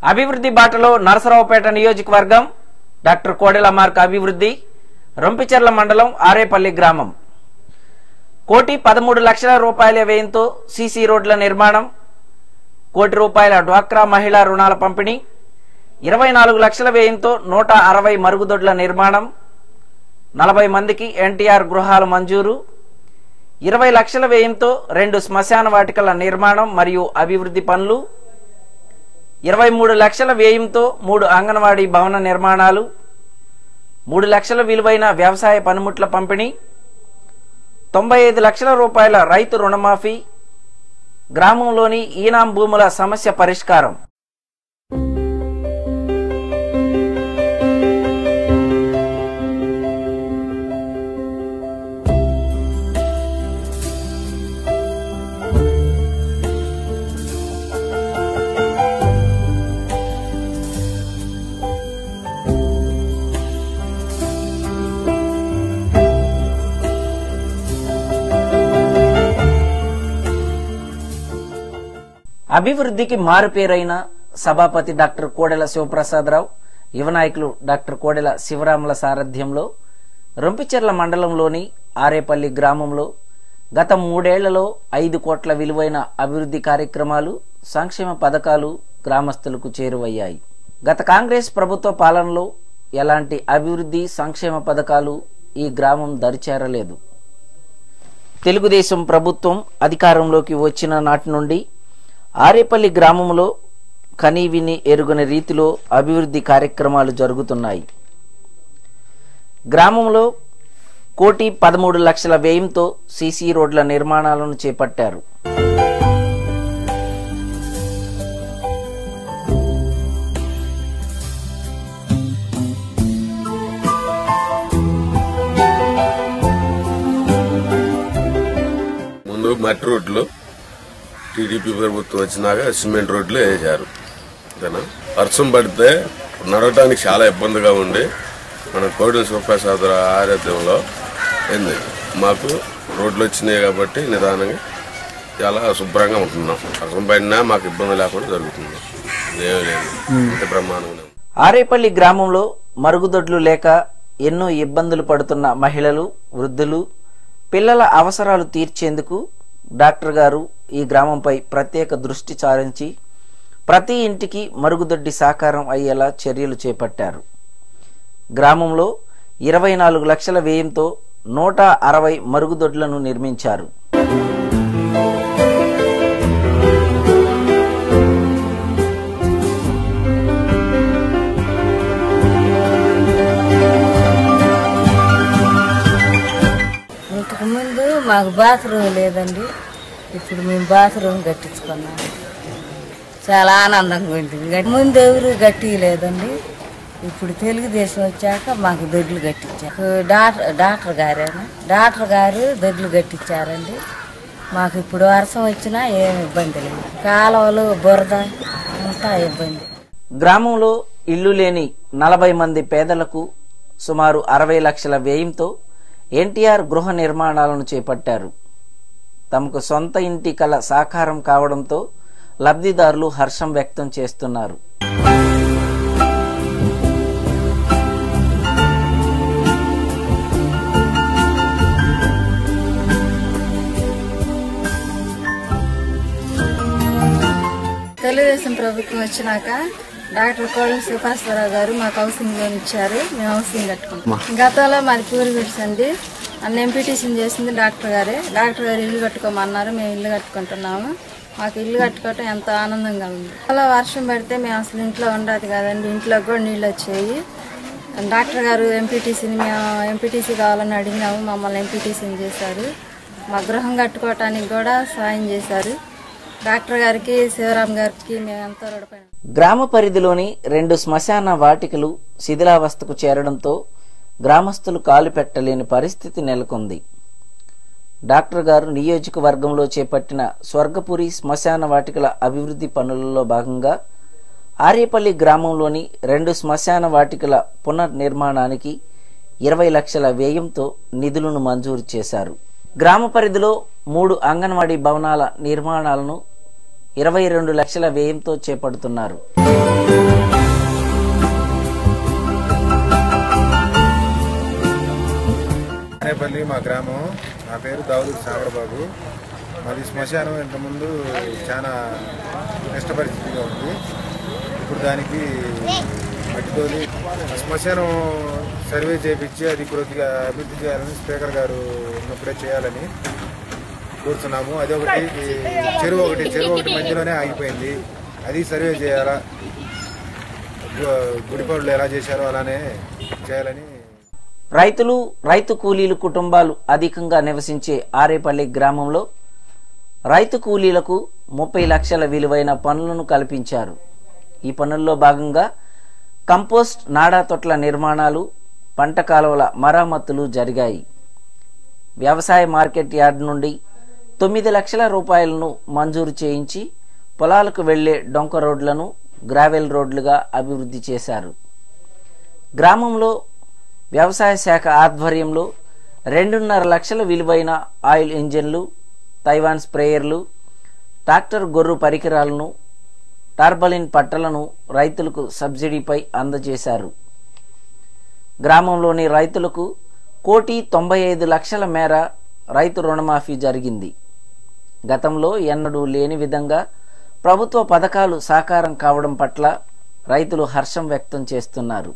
అభివృద్ధి బాటలో నరసరావుపేట నియోజకవర్గం డాక్టర్ కోడెల మార్క్ అభివృద్ధి రొంపిచెర్ల మండలం ఆరేపల్లి గ్రామం కోటి పదమూడు లక్షల రూపాయల వ్యయంతో సీసీ రోడ్ల నిర్మాణం కోటి రూపాయల డ్వాక్రా మహిళా రుణాల పంపిణీ ఇరవై నాలుగు లక్షల వ్యయంతో నూట అరవై మరుగుదొడ్ల నిర్మాణం నలభై మందికి ఎన్టీఆర్ గృహాలు మంజూరు ఇరవై లక్షల వ్యయంతో రెండు శ్మశాన వాటికల నిర్మాణం మరియు అభివృద్ధి పనులు ఇరవై మూడు లక్షల వ్యయంతో మూడు అంగన్వాడీ భవన నిర్మాణాలు మూడు లక్షల విలువైన వ్యవసాయ పనిముట్ల పంపిణీ తొంభై ఐదు లక్షల రూపాయల రైతు రుణమాఫీ గ్రామంలోని ఈనాం భూముల సమస్య పరిష్కారం అభివృద్ధికి మారుపేరైన సభాపతి డాక్టర్ కోడెల శివప్రసాదరావు యువ నాయకులు డాక్టర్ కోడెల శివరాముల సారథ్యంలో రొంపిచెర్ల మండలంలోని ఆరేపల్లి గ్రామంలో గత మూడేళ్లలో ఐదు కోట్ల విలువైన అభివృద్ధి కార్యక్రమాలు సంక్షేమ పథకాలు గ్రామస్తులకు చేరువయ్యాయి గత కాంగ్రెస్ ప్రభుత్వ పాలనలో ఎలాంటి అభివృద్ధి సంక్షేమ పథకాలు ఈ గ్రామం దరిచేరలేదు తెలుగుదేశం ప్రభుత్వం అధికారంలోకి వచ్చిన నాటి నుండి ఆరేపల్లి గ్రామంలో కనీవిని ఎరుగని రీతిలో అభివృద్ధి కార్యక్రమాలు జరుగుతున్నాయి గ్రామంలో కోటి పదమూడు లక్షల వ్యయంతో సీసీ రోడ్ల నిర్మాణాలను చేపట్టారు ముందు మట్టి రోడ్లు టీడీపీ ప్రభుత్వం వచ్చినాక సిమెంట్ రోడ్లు వేశారు అంతేనా వర్షం పడితే నడవటానికి చాలా ఇబ్బందిగా ఉండి మన కోడి శివప్రసాద్ ఆరోగ్యంలో ఏంది మాకు రోడ్లు వచ్చినాయి కాబట్టి నిదానంగా చాలా శుభ్రంగా ఉంటున్నాం వర్షం పడినా మాకు ఇబ్బంది లేకుండా జరుగుతుంది ఏమీ లేదు ఇంత బ్రహ్మాండంగా ఉంది. ఆరేపల్లి గ్రామంలో మరుగుదొడ్లు లేక ఎన్నో ఇబ్బందులు పడుతున్న మహిళలు వృద్ధులు పిల్లల అవసరాలు తీర్చేందుకు డాక్టర్ గారు ఈ గ్రామంపై ప్రత్యేక దృష్టి సారించి ప్రతి ఇంటికి మరుగుదొడ్డి సాకారం అయ్యేలా చర్యలు చేపట్టారు గ్రామంలో ఇరవై నాలుగు లక్షల వ్యయంతో నూట అరవై మరుగుదొడ్లను నిర్మించారు ఇంతకు ముందు మాకు బాత్రూమ్ లేదండి ఇప్పుడు మేము బాత్రూమ్ కట్టించుకున్నాం చాలా ఆనందంగా ఉంటుంది గట్- ముందు ఎవరు గట్టి లేదండి ఇప్పుడు తెలుగుదేశం వచ్చాక మాకు దొడ్లు కట్టించారు డాక్టర్ డాక్టర్ గారేనా డాక్టర్ గారు దొడ్లు కట్టించారండి మాకు ఇప్పుడు వర్షం వచ్చినా ఏం ఇబ్బంది లేదు కాలువలు బురద అంతా ఇబ్బంది గ్రామంలో ఇల్లు లేని నలభై మంది పేదలకు సుమారు అరవై లక్షల వ్యయంతో ఎన్టీఆర్ గృహ నిర్మాణాలను చేపట్టారు తమకు సొంత ఇంటి కల సాకారం కావడంతో లబ్ధిదారులు హర్షం వ్యక్తం చేస్తున్నారు తెలుగుదేశం ప్రభుత్వం వచ్చినాక డాక్టర్ కోళ్ళ శివపాశ్వరరావు గారు మాకు హౌసింగ్ లోన్ ఇచ్చారు మేము హౌసింగ్ కట్టుకుంటాం గతంలో మాది పూరి గుడిస్ అండి అన్న ఎంపీటీసీని చేసింది డాక్టర్ గారే డాక్టర్ గారు ఇల్లు కట్టుకోమన్నారు మేము ఇల్లు కట్టుకుంటున్నాము మాకు ఇల్లు కట్టుకోవటం ఎంతో ఆనందంగా ఉంది అలా వర్షం పడితే మేము అసలు ఇంట్లో ఉండదు కదండి ఇంట్లో కూడా నీళ్ళు వచ్చాయి డాక్టర్ గారు ఎంపీటీసీని మేము ఎంపీటీసీ కావాలని అడిగినాము మమ్మల్ని ఎంపీటీసీని చేశారు మా గృహం కట్టుకోవటానికి కూడా సాయం చేశారు డాక్టర్ గారికి శివరాం గారికి మేము ఎంతో రుణపడి గ్రామ పరిధిలోని రెండు శ్మశాన వాటికలు శిథిలావస్థకు చేరడంతో గ్రామస్తులు కాలు పెట్టలేని పరిస్థితి నెలకొంది డాక్టర్ గారు నియోజకవర్గంలో చేపట్టిన స్వర్గపురి శ్మశాన వాటికల అభివృద్ధి పనులలో భాగంగా ఆర్యపల్లి గ్రామంలోని రెండు శ్మశాన వాటికల పునర్నిర్మాణానికి ఇరవై లక్షల వ్యయంతో నిధులను మంజూరు చేశారు గ్రామ పరిధిలో మూడు అంగన్వాడీ భవనాల నిర్మాణాలను ఇరవై రెండు లక్షల వ్యయంతో చేపడుతున్నారు అనేపల్లి మా గ్రామం నా పేరు దావుదు సాగర్ బాబు మాది శ్మశానం ఇంతకుముందు చాలా కష్ట పరిస్థితిగా ఉంది ఇప్పుడు దానికి మట్టితోలి శ్మశానం సర్వే చేపించి అది కొద్దిగా అభివృద్ధి చేయాలని స్పీకర్ గారు ఉన్నప్పుడే చేయాలని కోరుతున్నాము అది ఒకటి చెరువు ఒకటి చెరువు ఒకటి మధ్యలోనే ఆగిపోయింది అది సర్వే చేయాలా గు- గుడి పనులు ఎలా చేశారో అలానే చేయాలని రైతులు రైతు కూలీలు కుటుంబాలు అధికంగా నివసించే ఆరేపల్లి గ్రామంలో రైతు కూలీలకు ముప్పై లక్షల విలువైన పనులను కల్పించారు ఈ పనుల్లో భాగంగా కంపోస్ట్ నాడా తొట్ల నిర్మాణాలు పంట కాలువల మరమ్మతులు జరిగాయి వ్యవసాయ మార్కెట్ యార్డ్ నుండి తొమ్మిది లక్షల రూపాయలను మంజూరు చేయించి పొలాలకు వెళ్లే డొంక రోడ్లను గ్రావెల్ రోడ్లుగా అభివృద్ధి చేశారు గ్రామంలో వ్యవసాయ శాఖ ఆధ్వర్యంలో రెండున్నర లక్షల విలువైన ఆయిల్ ఇంజన్లు తైవాన్ స్ప్రేయర్లు ట్రాక్టర్ గొర్రు పరికరాలను టార్బలిన్ పట్టలను రైతులకు సబ్సిడీపై అందజేశారు గ్రామంలోని రైతులకు కోటి తొంభై ఐదు లక్షల మేర రైతు రుణమాఫీ జరిగింది గతంలో ఎన్నడూ లేని విధంగా ప్రభుత్వ పథకాలు సాకారం కావడం పట్ల రైతులు హర్షం వ్యక్తం చేస్తున్నారు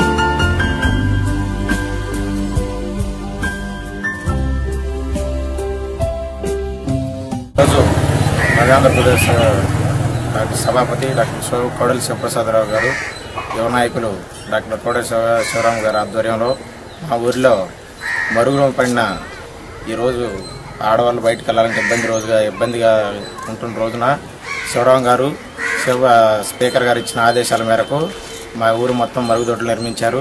ఈరోజు మన ఆంధ్రప్రదేశ్ డాక్టర్ సభాపతి డాక్టర్ శివ- కోడలి శివప్రసాదరావు గారు యువ నాయకులు డాక్టర్ కోడలి శివ శివరాం గారి ఆధ్వర్యంలో మా ఊరిలో మరుగున పడిన ఈరోజు ఆడవాళ్ళు బయటకు వెళ్ళాలంటే ఇబ్బంది రోజుగా ఇబ్బందిగా ఉంటున్న రోజున శివరాం గారు శివ స్పీకర్ గారు ఇచ్చిన ఆదేశాల మేరకు మా ఊరు మొత్తం మరుగుదొడ్లు నిర్మించారు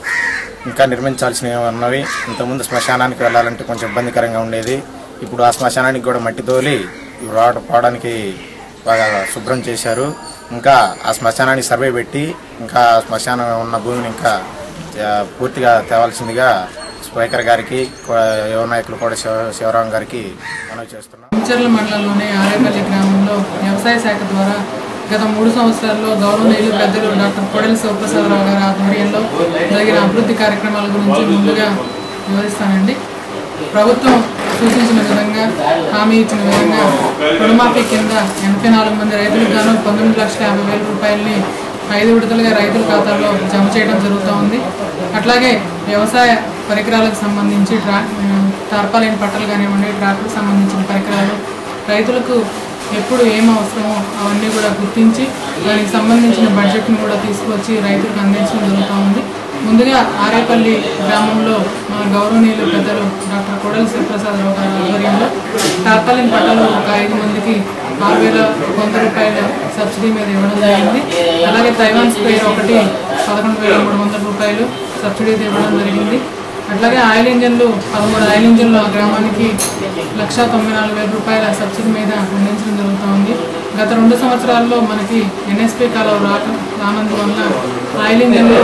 ఇంకా నిర్మించాల్సినవి ఉన్నవి ఇంతకుముందు శ్మశానానికి వెళ్ళాలంటే కొంచెం ఇబ్బందికరంగా ఉండేది ఇప్పుడు ఆ శ్మశానానికి కూడా మట్టి తోలి రావడం పోవడానికి బాగా శుభ్రం చేశారు ఇంకా ఆ శ్మశానానికి సర్వే పెట్టి ఇంకా ఆ శ్మశానం ఉన్న భూమిని ఇంకా ఆ, పూర్తిగా తేవాల్సిందిగా స్పీకర్ గారికి కో- యువ నాయకులు కూడా శివ శివరాం గారికి మనవి చేస్తున్నాం పంచర్ల మండలంలోని ఆరేపల్లి గ్రామంలో వ్యవసాయ శాఖ ద్వారా గత మూడు సంవత్సరాల్లో గౌరవనీయులు పెద్దలు డాక్టర్ కొడలి శివప్రసాదరావు గారి ఆధ్వర్యంలో జరిగిన అభివృద్ధి కార్యక్రమాల గురించి ముందుగా వివరిస్తానండి ప్రభుత్వం సూచించిన విధంగా హామీ ఇచ్చిన విధంగా రుణమాఫీ కింద ఎనభై నాలుగు మంది రైతులకు గాను పంతొమ్మిది లక్షల యాభై వేల రూపాయలని ఐదు విడతలుగా రైతుల ఖాతాల్లో జమ చేయడం జరుగుతూ ఉంది అట్లాగే వ్యవసాయ పరికరాలకు సంబంధించి ట్రా టార్పాలైన పట్టలు కానివ్వండి ట్రాక్టర్కి సంబంధించిన పరికరాలు రైతులకు ఎప్పుడు ఏం అవసరమో అవన్నీ కూడా గుర్తించి దానికి సంబంధించిన బడ్జెట్ను కూడా తీసుకొచ్చి రైతులకు అందించడం జరుగుతూ ఉంది ముందుగా ఆరేపల్లి గ్రామంలో మన గౌరవనీయులు పెద్దలు డాక్టర్ కొడలి శివప్రసాదరావు గారి ఆధ్వర్యంలో టార్పాలిన్ పట్టలు ఒక ఐదు మందికి ఆరు వేల వంద రూపాయల సబ్సిడీ మీద ఇవ్వడం జరిగింది అలాగే తైవాన్ స్ప్రేయర్ ఒకటి పదకొండు వేల మూడు వందల రూపాయలు సబ్సిడీ ఇవ్వడం జరిగింది అట్లాగే ఆయిల్ ఇంజన్లు పదమూడు ఆయిల్ ఇంజన్లు ఆ గ్రామానికి లక్ష తొంభై నాలుగు వేల రూపాయల సబ్సిడీ మీద అందించడం జరుగుతూ ఉంది గత రెండు సంవత్సరాల్లో మనకి ఎన్ఎస్పీ కాలువ రాక రానందువల్ల ఆయిల్ ఇంజన్లు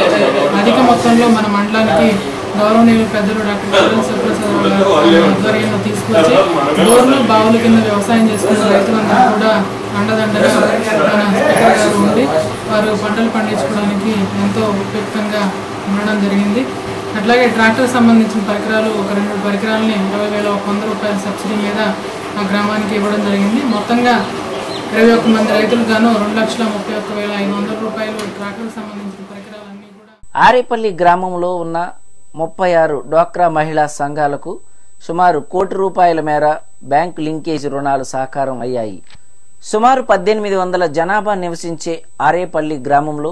అధిక మొత్తంలో మన మండలానికి గౌరవనీయులు పెద్దలు డాక్టర్ కోడెల శివప్రసాదరావు గారు ఆధ్వర్యంలో తీసుకొచ్చి బోర్లు బావుల కింద వ్యవసాయం చేసుకున్న రైతులందరూ కూడా అండదండగా మన స్పీకర్ గారు ఉండి వారు పంటలు పండించుకోవడానికి ఎంతో ఉపయుక్తంగా ఉండడం జరిగింది అట్లాగే ట్రాక్టర్ సంబంధించిన పరికరాలు ఒక రెండు పరికరాలని ఇరవై వేల ఒక వంద రూపాయల సబ్సిడీ మీద ఆ గ్రామానికి ఇవ్వడం జరిగింది మొత్తంగా ఇరవై ఒక్క మంది రైతులకు గాను రెండు లక్షల ముప్పై ఒక్క వేల ఐదు వందల రూపాయలు ట్రాక్టర్కి సంబంధించిన పరికరాలన్నీ కూడా ఆరేపల్లి గ్రామంలో ఉన్న ముప్పై ఆరు డ్వాక్రా మహిళా సంఘాలకు సుమారు కోటి రూపాయల మేర బ్యాంకు లింకేజ్ రుణాలు సాకారం అయ్యాయి సుమారు పద్దెనిమిది వందల జనాభా నివసించే ఆరేపల్లి గ్రామంలో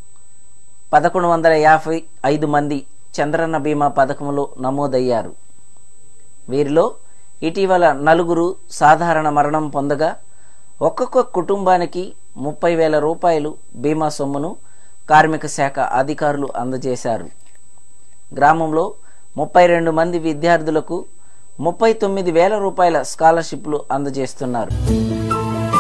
పదకొండు వందల యాభై ఐదు మంది చంద్రన్న బీమా పథకంలో నమోదయ్యారు వీరిలో ఇటీవల నలుగురు సాధారణ మరణం పొందగా ఒక్కొక్క కుటుంబానికి ముప్పై వేల రూపాయలు బీమా సొమ్మును కార్మిక శాఖ అధికారులు అందజేశారు గ్రామంలో ముప్పై రెండు మంది విద్యార్థులకు ముప్పై తొమ్మిది వేల రూపాయల స్కాలర్షిప్లు అందజేస్తున్నారు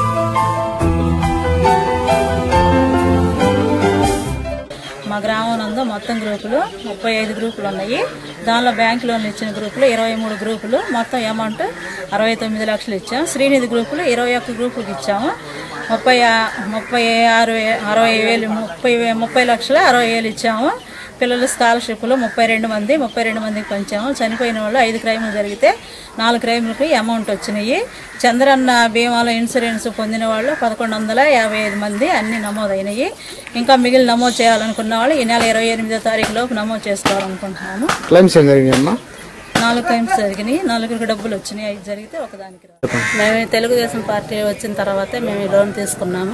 మా గ్రామం నందు ఉందో మొత్తం గ్రూపులు ముప్పై ఐదు గ్రూపులు ఉన్నాయి దానిలో బ్యాంక్ లోన్లు ఇచ్చిన గ్రూపులు ఇరవై మూడు గ్రూపులు మొత్తం అమౌంట్ అరవై తొమ్మిది లక్షలు ఇచ్చాం శ్రీనిధి గ్రూపులు ఇరవై ఒక్క గ్రూపులకు ఇచ్చాము ముప్పై ఆ- ముప్పై ఆరు వే- అరవై వేలు ముప్పై వే- ముప్పై లక్షల అరవై వేలు ఇచ్చాము పిల్లల స్కాలర్షిప్లు ముప్పై రెండు మంది ముప్పై రెండు మందికి పంచాము చనిపోయిన వాళ్ళు ఐదు క్రైములు జరిగితే నాలుగు క్రైములకి అమౌంట్ వచ్చినాయి చంద్రన్న బీమాలో ఇన్సూరెన్స్ పొందిన వాళ్ళు పదకొండు వందల యాభై ఐదు మంది అన్ని నమోదైనవి ఇంకా మిగిలిన నమోదు చేయాలనుకున్న వాళ్ళు ఈ నెల ఇరవై ఎనిమిదో తారీఖు లోపు నమోదు చేసుకోవాలనుకుంటున్నాము క్లైమ్స్ ఏం జరిగినాయమ్మా నాలుగు టైమ్స్ జరిగినాయి నలుగురికి డబ్బులు వచ్చినాయి ఐదు జరిగితే ఒకదానికి రాదు. మేము ఈ తెలుగుదేశం పార్టీ వచ్చిన తర్వాతే మేము ఈ లోన్ తీసుకున్నాము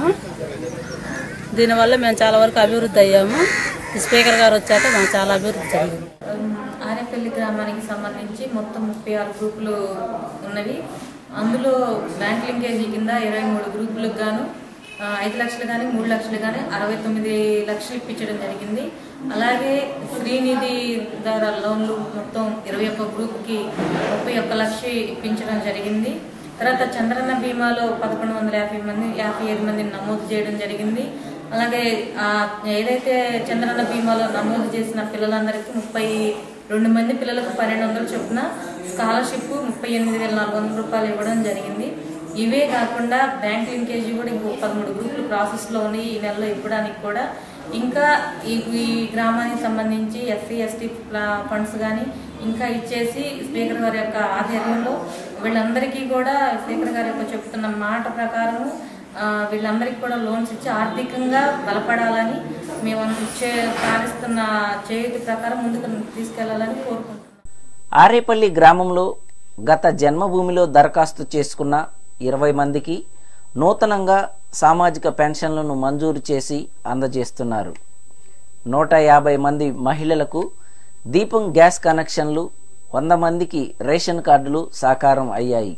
దీనివల్ల మేము చాలా వరకు అభివృద్ధి అయ్యాము ఈ స్పీకర్ గారు వచ్చాక మాకు చాలా అభివృద్ధి జరిగింది ఆరేపల్లి గ్రామానికి సంబంధించి మొత్తం ముప్పై ఆరు గ్రూపులు ఉన్నవి అందులో బ్యాంక్ లింకేజీ కింద ఇరవై మూడు గ్రూపులకు గాను ఆ, ఐదు లక్షలు కానీ మూడు లక్షలు కానీ అరవై తొమ్మిది లక్షలు ఇప్పించడం జరిగింది అలాగే శ్రీనిధి ద్వారా లోన్లు మొత్తం ఇరవై ఒక్క గ్రూప్కి ముప్పై ఒక్క లక్ష ఇప్పించడం జరిగింది తర్వాత చంద్రన్న బీమాలో పదకొండు వందల యాభై మంది యాభై ఐదు మందిని నమోదు చేయడం జరిగింది అలాగే ఆ, ఏదైతే చంద్రన్న బీమాలో నమోదు చేసిన పిల్లలందరికీ ముప్పై రెండు మంది పిల్లలకు పన్నెండు వందలు చొప్పున స్కాలర్షిప్ ముప్పై ఎనిమిది వేల నాలుగు వందల రూపాయలు ఇవ్వడం జరిగింది ఇవే కాకుండా బ్యాంక్ లింకేజీ కూడా ఇంకో పదమూడు గ్రూపులు ప్రాసెస్లో ఉన్నాయి ఈ నెలలో ఇవ్వడానికి కూడా ఇంకా ఈ ఈ గ్రామానికి సంబంధించి ఎస్సీ ఎస్టీ ఫండ్స్ కానీ ఇంకా ఇచ్చేసి స్పీకర్ గారి యొక్క ఆధ్వర్యంలో వీళ్ళందరికీ కూడా స్పీకర్ గారి యొక్క చెప్తున్న మాట ప్రకారము ఆ, వీళ్ళందరికీ కూడా లోన్స్ ఇచ్చి ఆర్థికంగా బలపడాలని మేము ఇచ్చే సాధిస్తున్న చేయుటి ప్రకారం ముందుకు తీసుకెళ్లాలని కోరుకుంటున్నాం ఆరేపల్లి గ్రామంలో గత జన్మభూమిలో దరఖాస్తు చేసుకున్న ఇరవై మందికి నూతనంగా సామాజిక పెన్షన్లను మంజూరు చేసి అందజేస్తున్నారు నూట యాభై మంది మహిళలకు దీపం గ్యాస్ కనెక్షన్లు వంద మందికి రేషన్ కార్డులు సాకారం అయ్యాయి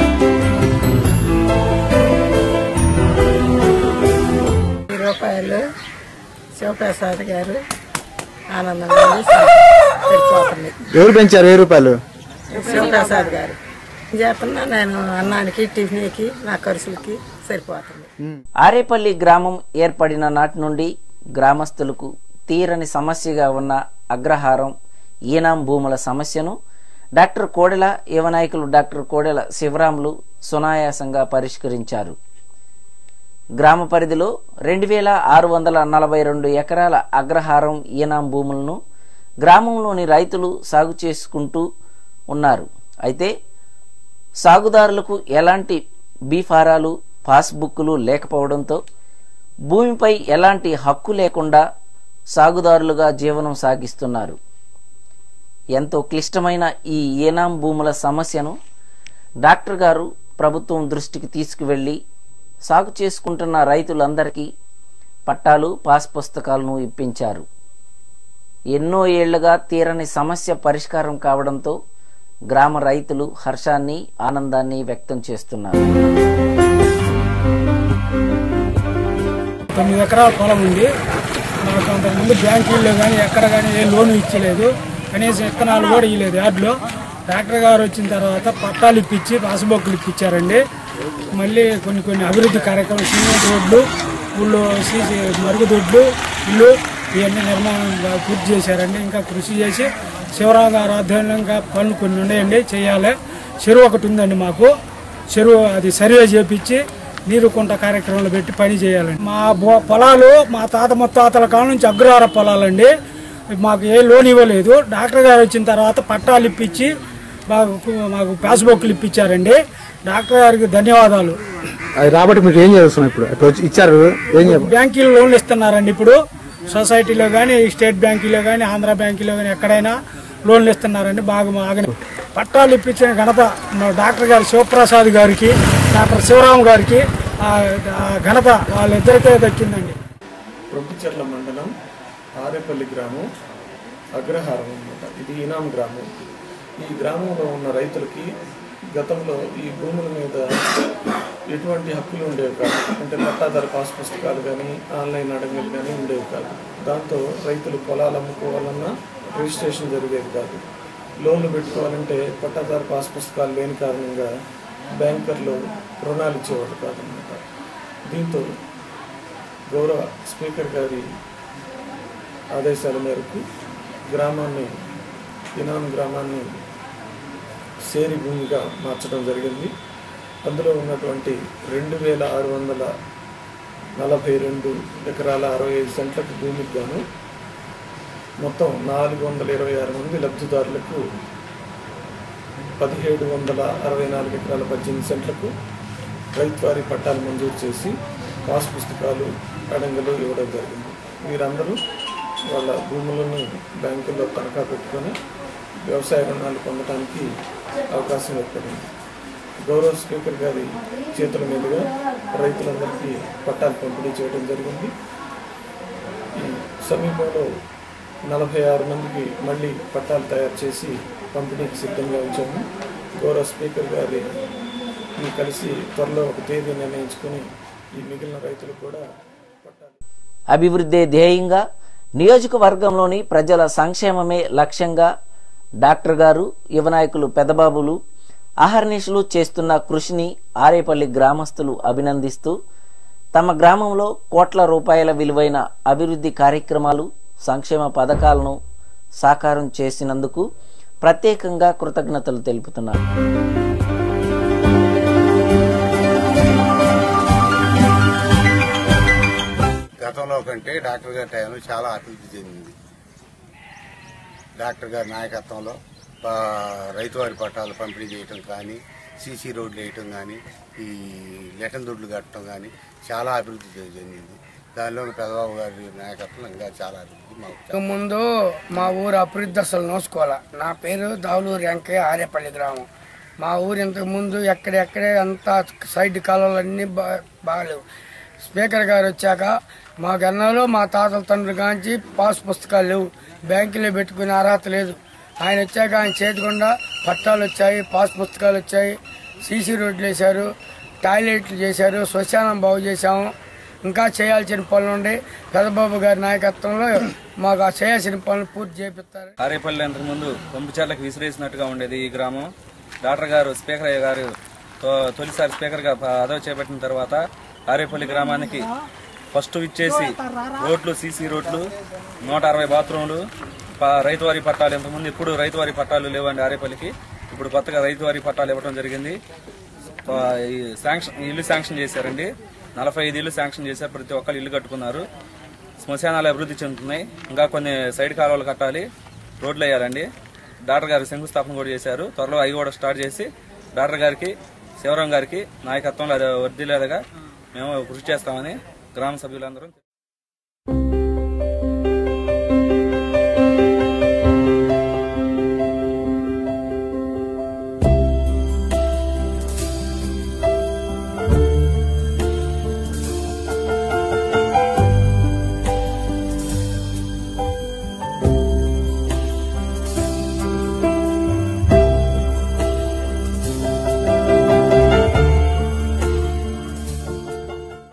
వెయ్యి రూపాయలు శివప్రసాద్ గారు ఆనందంగా వెళ్ళిపోతుంది ఎవరు పెంచారు వెయ్యి రూపాయలు శివప్రసాద్ గారు చేస్తున్నా నేను అన్నానికి టిఫిన్కి నా ఖర్చులకి సరిపోతుంది ఆరేపల్లి గ్రామం ఏర్పడిన నాటి నుండి గ్రామస్తులకు తీరని సమస్యగా ఉన్న అగ్రహారం ఈనాం భూముల సమస్యను డాక్టర్ కోడెల యువనాయకులు డాక్టర్ కోడెల శివరాములు సునాయాసంగా పరిష్కరించారు గ్రామ పరిధిలో రెండు వేల ఆరు వందల నలభై రెండు ఎకరాల అగ్రహారం ఈనాం భూములను గ్రామంలోని రైతులు సాగు చేసుకుంటూ ఉన్నారు అయితే సాగుదారులకు ఎలాంటి బీఫారాలు పాస్బుక్లు లేకపోవడంతో భూమిపై ఎలాంటి హక్కు లేకుండా సాగుదారులుగా జీవనం సాగిస్తున్నారు ఎంతో క్లిష్టమైన ఈ ఏనాం భూముల సమస్యను డాక్టర్ గారు ప్రభుత్వం దృష్టికి తీసుకువెళ్లి సాగు చేసుకుంటున్న రైతులందరికీ పట్టాలు పాస్ పుస్తకాలను ఇప్పించారు ఎన్నో ఏళ్లుగా తీరని సమస్య పరిష్కారం కావడంతో గ్రామ రైతులు హర్షాన్ని ఆనందాన్ని వ్యక్తం చేస్తున్నారు తొమ్మిది ఎకరాల పొలం ఉంది నాకు అంతకుముందు బ్యాంకుల్లో కానీ ఎక్కడ కానీ ఏ లోను ఇచ్చలేదు కనీసం విత్తనాలు కూడా ఇవ్వలేదు యాడ్లో డాక్టర్ గారు వచ్చిన తర్వాత పట్టాలు ఇప్పించి పాసుబొక్కులు ఇప్పించారండి మళ్ళీ కొన్ని కొన్ని అభివృద్ధి కార్యక్రమాలు సిమెంట్ రోడ్లు ఊళ్ళో సీసీ మరుగుదొడ్లు ఇల్లు ఇవన్నీ నిర్మాణం బాగా పూర్తి చేశారండి ఇంకా కృషి చేసి శివరావు గారు ఆధ్వర్యంలో ఇంకా పనులు కొన్ని ఉన్నాయండి చేయాలి చెరువు ఒకటి ఉందండి మాకు చెరువు అది సర్వే చేపించి నీరు కుంట కార్యక్రమంలో పెట్టి పని చేయాలండి మా బో- పొలాలు మా తాత ముత్తాతల కాలం నుంచి అగ్రహార పొలాలండి మాకు ఏ లోన్ ఇవ్వలేదు డాక్టర్ గారు వచ్చిన తర్వాత పట్టాలు ఇప్పించి మాకు మాకు పాస్బుక్లు ఇప్పించారండి డాక్టర్ గారికి ధన్యవాదాలు అది రాబట్టి మీకు ఏం చేస్తున్నాం ఇప్పుడు ఇప్పుడు వచ్చి ఇచ్చారు ఏం చేయ బ్యాంకీలో లోన్లు ఇస్తున్నారండి ఇప్పుడు సొసైటీలో కానీ స్టేట్ బ్యాంకులో కానీ ఆంధ్ర బ్యాంకులో కానీ ఎక్కడైనా లోన్లు ఇస్తున్నారండి బాగా బాగా పట్టాలు ఇప్పించిన ఘనత మా డాక్టర్ గారు శివప్రసాద్ గారికి డాక్టర్ శివరాం గారికి ఆ ఆ ఘనత వాళ్ళిద్దరితో దక్కిందండి రొంపిచెర్ల మండలం ఆరేపల్లి గ్రామం అగ్రహారం అన్నమాట ఇది ఈనాం గ్రామం ఈ గ్రామంలో ఉన్న రైతులకి గతంలో ఈ భూముల మీద ఎటువంటి హక్కులు ఉండేవి కాదు అంటే పట్టాదారు పాస్ పుస్తకాలు కానీ ఆన్లైన్ అడగలు కానీ ఉండేవి కాదు దాంతో రైతులు పొలాలు అమ్ముకోవాలన్నా రిజిస్ట్రేషన్ జరిగేది కాదు లోన్లు పెట్టుకోవాలంటే పట్టాదారు పాస్ పుస్తకాలు లేని కారణంగా బ్యాంకర్లు రుణాలు ఇచ్చేవాడు కాదనమాట దీంతో గౌరవ స్పీకర్ గారి ఆదేశాల మేరకు గ్రామాన్ని ఇనాం గ్రామాన్ని సేరి భూమిగా మార్చడం జరిగింది అందులో ఉన్నటువంటి రెండు వేల ఆరు వందల నలభై రెండు ఎకరాల అరవై ఐదు సెంట్లకు భూమికి గాను మొత్తం నాలుగు వందల ఇరవై ఆరు మంది లబ్ధిదారులకు పదిహేడు వందల అరవై నాలుగు ఎకరాల పద్దెనిమిది సెంట్లకు రైతువారి పట్టాలు మంజూరు చేసి పాస్ పుస్తకాలు అడంగలు ఇవ్వడం జరిగింది వీరందరూ వాళ్ళ భూములను బ్యాంకుల్లో తనఖా పెట్టుకొని వ్యవసాయ రుణాలు పొందడానికి అవకాశం ఏర్పడింది గౌరవ స్పీకర్ గారి చేతుల మీదుగా రైతులందరికీ పట్టాలు పంపిణీ చేయడం జరిగింది ఈ సమీపంలో నలభై ఆరు మందికి మళ్ళీ పట్టాలు తయారు చేసి పంపిణీకి సిద్ధంగా ఉంచాము గౌరవ స్పీకర్ గారి ఈ కలిసి త్వరలో ఒక తేదీ నిర్ణయించుకొని ఈ మిగిలిన రైతులు కూడా అభివృద్ధి ధ్యేయంగా నియోజకవర్గంలోని ప్రజల సంక్షేమమే లక్ష్యంగా డాక్టర్ గారు యువ నాయకులు పెదబాబులు అహర్నిశలు చేస్తున్న కృషిని ఆరేపల్లి గ్రామస్తులు అభినందిస్తూ తమ గ్రామంలో కోట్ల రూపాయల విలువైన అభివృద్ధి కార్యక్రమాలు సంక్షేమ పథకాలను సాకారం చేసినందుకు ప్రత్యేకంగా కృతజ్ఞతలు తెలుపుతున్నారు గతంలో కంటే డాక్టర్ గారి టైంలో చాలా అభివృద్ధి చెందింది డాక్టర్ గారి నాయకత్వంలో ఆ, రైతువారి పట్టాలు పంపిణీ చేయటం కానీ సీసీ రోడ్లు వేయటం కానీ ఈ లెటన్ దొడ్లు కట్టడం కానీ చాలా అభివృద్ధి చె- చెందింది దానిలో పెదబాబు గారి నాయకత్వంలో ఇంకా చాలా అభివృద్ధి మాకు ఇంతకు ముందు మా ఊరు అభివృద్ధి అసలు నోసుకోవాలి నా పేరు దావులూరు వెంకయ్య ఆరేపల్లి గ్రామం మా ఊరు ఇంతకు ముందు ఎక్కడెక్కడే అంతా సైడ్ కాలువలన్నీ బా బాగలేవు స్పీకర్ గారు వచ్చాక మా గన్నలో మా తాతల తండ్రి కాంచి పాస్ పుస్తకాలు లేవు బ్యాంకులో పెట్టుకునే అర్హత లేదు ఆయన వచ్చాక ఆయన చేతికుండా పట్టాలు వచ్చాయి పాస్ పుస్తకాలు వచ్చాయి సీసీ రోడ్లు వేశారు టాయిలెట్లు చేశారు శ్మశానం బాగు చేశాము ఇంకా చేయాల్సిన పనులు ఉండి పెదబాబు గారి నాయకత్వంలో మాకు ఆ చేయాల్సిన పనులు పూర్తి చేపిస్తారు ఆరేపల్లి అంతకు ముందు పంపుచర్లకు విసిరేసినట్టుగా ఉండేది ఈ గ్రామం డాక్టర్ గారు స్పీకర్ అయ్య గారు తో- తొలిసారి స్పీకర్గా పదవి చేపట్టిన తర్వాత ఆరేపల్లి గ్రామానికి ఫస్ట్ ఇచ్చేసి రోడ్లు సీసీ రోడ్లు నూట అరవై బాత్రూంలు ప- రైతువారి పట్టాలు ఇంతకుముందు ఇప్పుడు రైతువారి పట్టాలు లేవండి ఆరేపల్లికి ఇప్పుడు కొత్తగా రైతువారి పట్టాలు ఇవ్వడం జరిగింది ఆ, ఈ శాంక్షన్ ఇల్లు శాంక్షన్ చేశారండి నలభై ఐదు ఇల్లు శాంక్షన్ చేశారు ప్రతి ఒక్కరు ఇల్లు కట్టుకున్నారు శ్మశానాలు అభివృద్ధి చెందుతున్నాయి ఇంకా కొన్ని సైడ్ కాలువలు కట్టాలి రోడ్లు వేయాలండి డాక్టర్ గారు శంకుస్థాపన కూడా చేశారు త్వరలో అవి కూడా స్టార్ట్ చేసి డాక్టర్ గారికి శివరాం గారికి నాయకత్వంలో అది వర్దిలేదగా మేము కృషి చేస్తామని గ్రామ సభ్యులందరం